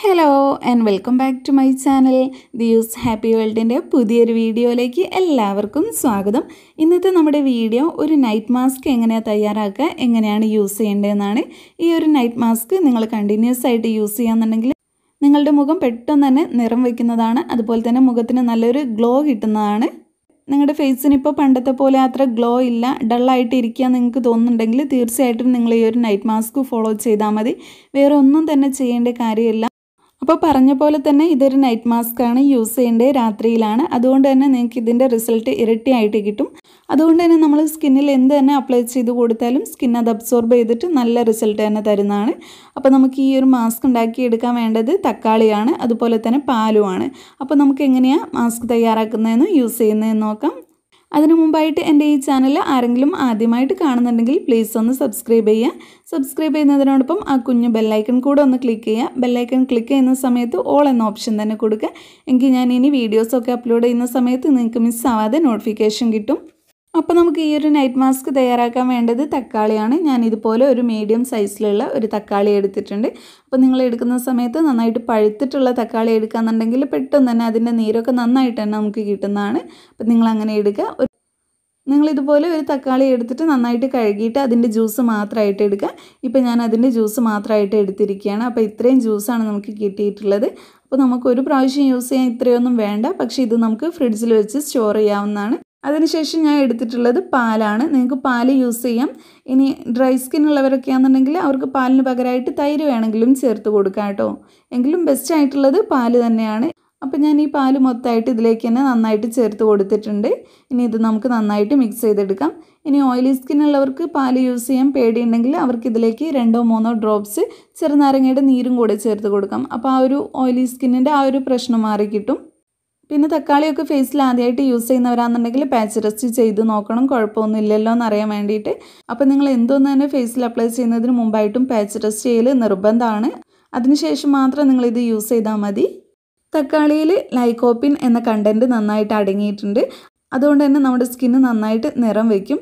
hello and welcome back to my channel the use happy വേൾഡിൻ്റെ പുതിയൊരു വീഡിയോയിലേക്ക് എല്ലാവർക്കും സ്വാഗതം ഇന്നത്തെ നമ്മുടെ വീഡിയോ ഒരു നൈറ്റ് മാസ്ക് എങ്ങനെയാണ് തയ്യാറാക്കുക എങ്ങനെയാണ് യൂസ് ചെയ്യേണ്ടതെന്നാണ് ഈ ഒരു നൈറ്റ് മാസ്ക് നിങ്ങൾ കണ്ടിന്യൂസ് ആയിട്ട് യൂസ് ചെയ്യാന്നുണ്ടെങ്കിൽ നിങ്ങളുടെ മുഖം പെട്ടെന്ന് തന്നെ നിറം വയ്ക്കുന്നതാണ് അതുപോലെ തന്നെ മുഖത്തിന് നല്ലൊരു ഗ്ലോ കിട്ടുന്നതാണ് നിങ്ങളുടെ ഫേസിന് ഇപ്പോൾ പണ്ടത്തെ പോലെ അത്ര ഗ്ലോ ഇല്ല ഡള്ളായിട്ട് ഇരിക്കുക നിങ്ങൾക്ക് തോന്നുന്നുണ്ടെങ്കിൽ തീർച്ചയായിട്ടും നിങ്ങൾ ഈ ഒരു നൈറ്റ് മാസ്ക് ഫോളോ ചെയ്താൽ മതി വേറെ ഒന്നും തന്നെ ചെയ്യേണ്ട കാര്യമില്ല അപ്പോൾ പറഞ്ഞ പോലെ തന്നെ ഇതൊരു നൈറ്റ് മാസ്ക് ആണ് യൂസ് ചെയ്യേണ്ടത് രാത്രിയിലാണ് അതുകൊണ്ട് തന്നെ നിങ്ങൾക്ക് ഇതിൻ്റെ റിസൾട്ട് ഇരട്ടിയായിട്ട് കിട്ടും അതുകൊണ്ട് തന്നെ നമ്മൾ സ്കിന്നിൽ എന്ത് തന്നെ അപ്ലൈ ചെയ്ത് കൊടുത്താലും സ്കിൻ അത് അബ്സോർബ് ചെയ്തിട്ട് നല്ല റിസൾട്ട് തന്നെ തരുന്നതാണ് അപ്പോൾ നമുക്ക് ഈ ഒരു മാസ്ക് ഉണ്ടാക്കിയെടുക്കാൻ വേണ്ടത് തക്കാളിയാണ് അതുപോലെ തന്നെ പാലുമാണ് അപ്പോൾ നമുക്ക് എങ്ങനെയാണ് മാസ്ക് തയ്യാറാക്കുന്നതെന്ന് യൂസ് ചെയ്യുന്നതെന്ന് നോക്കാം അതിനു മുമ്പായിട്ട് എൻ്റെ ഈ ചാനൽ ആരെങ്കിലും ആദ്യമായിട്ട് കാണുന്നുണ്ടെങ്കിൽ പ്ലീസ് ഒന്ന് സബ്സ്ക്രൈബ് ചെയ്യുക സബ്സ്ക്രൈബ് ചെയ്യുന്നതിനോടൊപ്പം ആ കുഞ്ഞു ബെല്ലൈക്കൺ കൂടെ ഒന്ന് ക്ലിക്ക് ചെയ്യുക ബെല്ലൈക്കൺ ക്ലിക്ക് ചെയ്യുന്ന സമയത്ത് ഓൾ എന്ന ഓപ്ഷൻ തന്നെ കൊടുക്കുക എങ്കിൽ ഞാൻ ഇനി വീഡിയോസൊക്കെ അപ്ലോഡ് ചെയ്യുന്ന സമയത്ത് നിങ്ങൾക്ക് മിസ്സാവാതെ നോട്ടിഫിക്കേഷൻ കിട്ടും അപ്പോൾ നമുക്ക് ഈ ഒരു നൈറ്റ് മാസ്ക് തയ്യാറാക്കാൻ വേണ്ടത് തക്കാളിയാണ് ഞാൻ ഇതുപോലെ ഒരു മീഡിയം സൈസിലുള്ള ഒരു തക്കാളി എടുത്തിട്ടുണ്ട് അപ്പോൾ നിങ്ങൾ എടുക്കുന്ന സമയത്ത് നന്നായിട്ട് പഴുത്തിട്ടുള്ള തക്കാളി എടുക്കുകയെന്നുണ്ടെങ്കിൽ പെട്ടെന്ന് തന്നെ അതിൻ്റെ നീരൊക്കെ നന്നായിട്ട് തന്നെ നമുക്ക് കിട്ടുന്നതാണ് അപ്പോൾ നിങ്ങൾ അങ്ങനെ എടുക്കുക ഒരു നിങ്ങളിതുപോലെ ഒരു തക്കാളി എടുത്തിട്ട് നന്നായിട്ട് കഴുകിയിട്ട് അതിൻ്റെ ജ്യൂസ് മാത്രമായിട്ട് എടുക്കുക ഇപ്പോൾ ഞാൻ അതിൻ്റെ ജ്യൂസ് മാത്രമായിട്ട് എടുത്തിരിക്കുകയാണ് അപ്പോൾ ഇത്രയും ജ്യൂസാണ് നമുക്ക് കിട്ടിയിട്ടുള്ളത് അപ്പോൾ നമുക്ക് ഒരു പ്രാവശ്യം യൂസ് ചെയ്യാൻ ഇത്രയൊന്നും വേണ്ട പക്ഷേ ഇത് നമുക്ക് ഫ്രിഡ്ജിൽ വെച്ച് സ്റ്റോർ ചെയ്യാവുന്നതാണ് അതിനുശേഷം ഞാൻ എടുത്തിട്ടുള്ളത് പാലാണ് നിങ്ങൾക്ക് പാല് യൂസ് ചെയ്യാം ഇനി ഡ്രൈ സ്കിൻ ഉള്ളവരൊക്കെ ആണെന്നുണ്ടെങ്കിൽ അവർക്ക് പാലിന് പകരമായിട്ട് തൈര് വേണമെങ്കിലും ചേർത്ത് കൊടുക്കാം കേട്ടോ എങ്കിലും ബെസ്റ്റ് ആയിട്ടുള്ളത് പാല് തന്നെയാണ് അപ്പോൾ ഞാൻ ഈ പാല് മൊത്തമായിട്ട് ഇതിലേക്ക് തന്നെ നന്നായിട്ട് ചേർത്ത് കൊടുത്തിട്ടുണ്ട് ഇനി ഇത് നമുക്ക് നന്നായിട്ട് മിക്സ് ചെയ്തെടുക്കാം ഇനി ഓയിലി സ്കിൻ ഉള്ളവർക്ക് പാല് യൂസ് ചെയ്യാൻ പേടിയുണ്ടെങ്കിൽ അവർക്ക് ഇതിലേക്ക് രണ്ടോ മൂന്നോ ഡ്രോപ്സ് ചെറുനാരങ്ങയുടെ നീരും കൂടെ ചേർത്ത് കൊടുക്കാം അപ്പോൾ ആ ഒരു ഓയിലി സ്കിന്നിൻ്റെ ആ ഒരു പ്രശ്നം മാറി കിട്ടും പിന്നെ തക്കാളിയൊക്കെ ഫേസിൽ ആദ്യമായിട്ട് യൂസ് ചെയ്യുന്നവരാണെന്നുണ്ടെങ്കിൽ പാച്ച് റെസ്റ്റ് ചെയ്ത് നോക്കണം കുഴപ്പമൊന്നും ഇല്ലല്ലോ എന്ന് അറിയാൻ വേണ്ടിയിട്ട് അപ്പോൾ നിങ്ങൾ എന്തോന്ന് തന്നെ ഫേസിൽ അപ്ലൈ ചെയ്യുന്നതിന് മുമ്പായിട്ടും പാച്ച് റെസ്റ്റ് ചെയ്യൽ നിർബന്ധമാണ് അതിനുശേഷം മാത്രം നിങ്ങളിത് യൂസ് ചെയ്താൽ മതി തക്കാളിയിൽ ലൈക്കോപ്പിൻ എന്ന കണ്ടൻറ്റ് നന്നായിട്ട് അടങ്ങിയിട്ടുണ്ട് അതുകൊണ്ട് തന്നെ നമ്മുടെ സ്കിന്ന് നന്നായിട്ട് നിറം വയ്ക്കും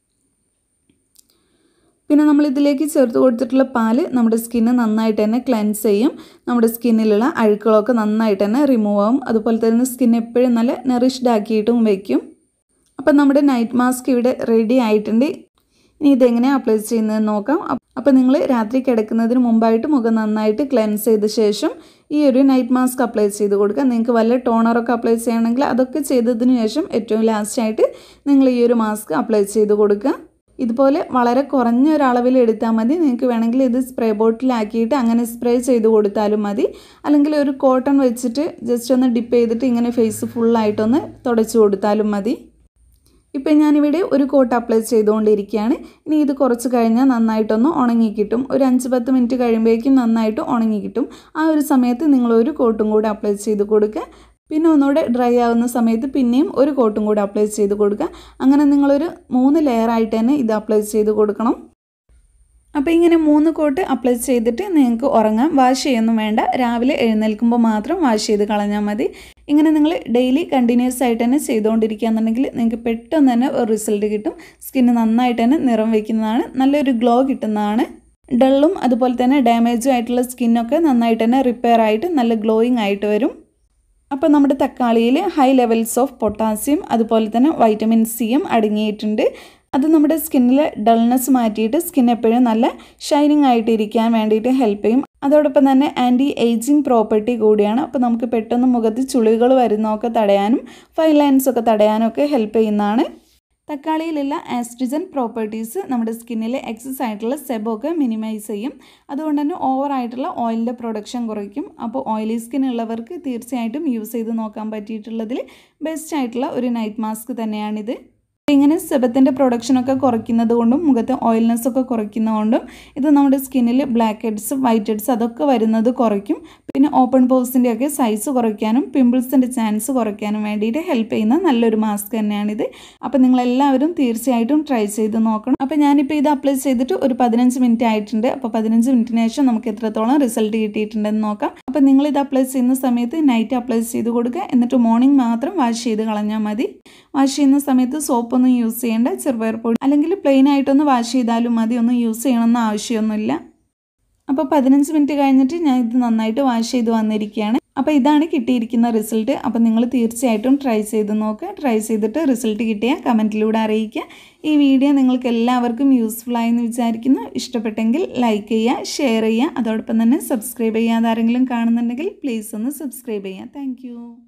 പിന്നെ നമ്മൾ ഇതിലേക്ക് ചേർത്ത് കൊടുത്തിട്ടുള്ള പാല് നമ്മുടെ സ്കിന്ന് നന്നായിട്ട് തന്നെ ക്ലെൻസ് ചെയ്യും നമ്മുടെ സ്കിന്നിലുള്ള അഴുക്കുകളൊക്കെ നന്നായിട്ട് തന്നെ റിമൂവ് ആവും അതുപോലെ തന്നെ സ്കിൻ എപ്പോഴും നല്ല നെറിഷ്ഡ് ആക്കിയിട്ടും വയ്ക്കും അപ്പം നമ്മുടെ നൈറ്റ് മാസ്ക് ഇവിടെ റെഡി ആയിട്ടുണ്ട് ഇനി ഇതെങ്ങനെ അപ്ലൈ ചെയ്യുന്നതെന്ന് നോക്കാം അപ്പോൾ നിങ്ങൾ രാത്രി കിടക്കുന്നതിന് മുമ്പായിട്ട് മുഖം നന്നായിട്ട് ക്ലെൻസ് ചെയ്ത ശേഷം ഈ ഒരു നൈറ്റ് മാസ്ക് അപ്ലൈ ചെയ്ത് കൊടുക്കുക നിങ്ങൾക്ക് വല്ല ടോണറൊക്കെ അപ്ലൈ ചെയ്യണമെങ്കിൽ അതൊക്കെ ചെയ്തതിന് ശേഷം ഏറ്റവും ലാസ്റ്റായിട്ട് നിങ്ങൾ ഈ ഒരു മാസ്ക് അപ്ലൈ ചെയ്ത് കൊടുക്കുക ഇതുപോലെ വളരെ കുറഞ്ഞ ഒരളവിൽ എടുത്താൽ മതി നിങ്ങൾക്ക് വേണമെങ്കിൽ ഇത് സ്പ്രേ ബോട്ടിലാക്കിയിട്ട് അങ്ങനെ സ്പ്രേ ചെയ്ത് കൊടുത്താലും മതി അല്ലെങ്കിൽ ഒരു കോട്ടൺ വെച്ചിട്ട് ജസ്റ്റ് ഒന്ന് ഡിപ്പ് ചെയ്തിട്ട് ഇങ്ങനെ ഫേസ് ഫുള്ളായിട്ടൊന്ന് തുടച്ചു കൊടുത്താലും മതി ഇപ്പം ഞാനിവിടെ ഒരു കോട്ട് അപ്ലൈ ചെയ്തുകൊണ്ടിരിക്കുകയാണ് ഇനി ഇത് കുറച്ച് കഴിഞ്ഞാൽ നന്നായിട്ടൊന്ന് ഉണങ്ങി കിട്ടും ഒരു അഞ്ച് പത്ത് മിനിറ്റ് കഴിയുമ്പോഴേക്കും നന്നായിട്ട് ഉണങ്ങി കിട്ടും ആ ഒരു സമയത്ത് നിങ്ങൾ ഒരു കോട്ടും കൂടെ അപ്ലൈ ചെയ്ത് കൊടുക്കുക പിന്നെ ഒന്നുകൂടെ ഡ്രൈ ആവുന്ന സമയത്ത് പിന്നെയും ഒരു കോട്ടും കൂടെ അപ്ലൈ ചെയ്ത് കൊടുക്കുക അങ്ങനെ നിങ്ങളൊരു മൂന്ന് ലെയർ ആയിട്ട് തന്നെ ഇത് അപ്ലൈ ചെയ്ത് കൊടുക്കണം അപ്പോൾ ഇങ്ങനെ മൂന്ന് കോട്ട് അപ്ലൈ ചെയ്തിട്ട് നിങ്ങൾക്ക് ഉറങ്ങാം വാഷ് ചെയ്യൊന്നും വേണ്ട രാവിലെ എഴുന്നേൽക്കുമ്പോൾ മാത്രം വാഷ് ചെയ്ത് കളഞ്ഞാൽ മതി ഇങ്ങനെ നിങ്ങൾ ഡെയിലി കണ്ടിന്യൂസ് ആയിട്ട് തന്നെ ചെയ്തുകൊണ്ടിരിക്കുകയെന്നുണ്ടെങ്കിൽ നിങ്ങൾക്ക് പെട്ടെന്ന് തന്നെ ഒരു റിസൾട്ട് കിട്ടും സ്കിന്ന് നന്നായിട്ട് തന്നെ നിറം വയ്ക്കുന്നതാണ് നല്ലൊരു ഗ്ലോ കിട്ടുന്നതാണ് ഡള്ളും അതുപോലെ തന്നെ ഡാമേജും ആയിട്ടുള്ള സ്കിന്നൊക്കെ നന്നായിട്ട് തന്നെ റിപ്പയർ ആയിട്ട് നല്ല ഗ്ലോയിങ് ആയിട്ട് വരും അപ്പോൾ നമ്മുടെ തക്കാളിയിൽ ഹൈ ലെവൽസ് ഓഫ് പൊട്ടാസ്യം അതുപോലെ തന്നെ വൈറ്റമിൻ സിയും അടങ്ങിയിട്ടുണ്ട് അത് നമ്മുടെ സ്കിന്നിൽ ഡൾനെസ് മാറ്റിയിട്ട് സ്കിൻ എപ്പോഴും നല്ല ഷൈനിങ് ആയിട്ട് ഇരിക്കാൻ വേണ്ടിയിട്ട് ഹെൽപ്പ് ചെയ്യും അതോടൊപ്പം തന്നെ ആൻറ്റി ഏജിങ് പ്രോപ്പർട്ടി കൂടിയാണ് അപ്പോൾ നമുക്ക് പെട്ടെന്ന് മുഖത്ത് ചുളികൾ വരുന്നതൊക്കെ തടയാനും ഫൈൻ ലൈൻസ് ഒക്കെ തടയാനും ഒക്കെ ഹെൽപ്പ് ചെയ്യുന്നതാണ് തക്കാളിയിലുള്ള ആസ്ട്രിജൻ പ്രോപ്പർട്ടീസ് നമ്മുടെ സ്കിന്നിലെ എക്സസ് ആയിട്ടുള്ള സെബൊക്കെ മിനിമൈസ് ചെയ്യും അതുകൊണ്ട് തന്നെ ഓവർ ആയിട്ടുള്ള ഓയിലിൻ്റെ പ്രൊഡക്ഷൻ കുറയ്ക്കും അപ്പോൾ ഓയിലി സ്കിൻ ഉള്ളവർക്ക് തീർച്ചയായിട്ടും യൂസ് ചെയ്ത് നോക്കാൻ പറ്റിയിട്ടുള്ളതിൽ ബെസ്റ്റ് ആയിട്ടുള്ള ഒരു നൈറ്റ് മാസ്ക് തന്നെയാണിത് ഇങ്ങനെ സെബത്തിൻ്റെ പ്രൊഡക്ഷനൊക്കെ കുറയ്ക്കുന്നത് കൊണ്ടും മുഖത്തെ ഓയിൽനെസ് ഒക്കെ കുറയ്ക്കുന്നതുകൊണ്ടും ഇത് നമ്മുടെ സ്കിന്നിൽ ബ്ലാക്ക് ഹെഡ്സ് വൈറ്റ് ഹെഡ്സ് അതൊക്കെ വരുന്നത് കുറയ്ക്കും പിന്നെ ഓപ്പൺ പോസിൻ്റെ ഒക്കെ സൈസ് കുറയ്ക്കാനും പിമ്പിൾസിൻ്റെ ചാൻസ് കുറയ്ക്കാനും വേണ്ടിയിട്ട് ഹെൽപ്പ് ചെയ്യുന്ന നല്ലൊരു മാസ്ക് തന്നെയാണിത് അപ്പോൾ നിങ്ങളെല്ലാവരും തീർച്ചയായിട്ടും ട്രൈ ചെയ്ത് നോക്കണം അപ്പോൾ ഞാനിപ്പോൾ ഇത് അപ്ലൈ ചെയ്തിട്ട് ഒരു പതിനഞ്ച് മിനിറ്റ് ആയിട്ടുണ്ട് അപ്പോൾ പതിനഞ്ച് മിനിറ്റിന് ശേഷം നമുക്ക് എത്രത്തോളം റിസൾട്ട് കിട്ടിയിട്ടുണ്ടെന്ന് നോക്കാം അപ്പോൾ നിങ്ങൾ ഇത് അപ്ലൈ ചെയ്യുന്ന സമയത്ത് നൈറ്റ് അപ്ലൈ ചെയ്ത് കൊടുക്കുക എന്നിട്ട് മോർണിംഗ് മാത്രം വാഷ് ചെയ്ത് കളഞ്ഞാൽ മതി വാഷ് ചെയ്യുന്ന സമയത്ത് സോപ്പൊന്നും യൂസ് ചെയ്യേണ്ട ചെറുപയർ പൊടി അല്ലെങ്കിൽ പ്ലെയിൻ ആയിട്ടൊന്ന് വാഷ് ചെയ്താലും മതി ഒന്നും യൂസ് ചെയ്യണമെന്ന് ആവശ്യമൊന്നുമില്ല അപ്പോൾ പതിനഞ്ച് മിനിറ്റ് കഴിഞ്ഞിട്ട് ഞാൻ ഇത് നന്നായിട്ട് വാഷ് ചെയ്ത് വന്നിരിക്കുകയാണ് അപ്പോൾ ഇതാണ് കിട്ടിയിരിക്കുന്ന റിസൾട്ട് അപ്പോൾ നിങ്ങൾ തീർച്ചയായിട്ടും ട്രൈ ചെയ്ത് നോക്കുക ട്രൈ ചെയ്തിട്ട് റിസൾട്ട് കിട്ടിയാൽ കമൻറ്റിലൂടെ അറിയിക്കുക ഈ വീഡിയോ നിങ്ങൾക്ക് എല്ലാവർക്കും യൂസ്ഫുൾ ആയെന്ന് വിചാരിക്കുന്നു ഇഷ്ടപ്പെട്ടെങ്കിൽ ലൈക്ക് ചെയ്യുക ഷെയർ ചെയ്യുക അതോടൊപ്പം തന്നെ സബ്സ്ക്രൈബ് ചെയ്യാതെ ആരെങ്കിലും കാണുന്നുണ്ടെങ്കിൽ പ്ലീസ് ഒന്ന് സബ്സ്ക്രൈബ് ചെയ്യുക താങ്ക്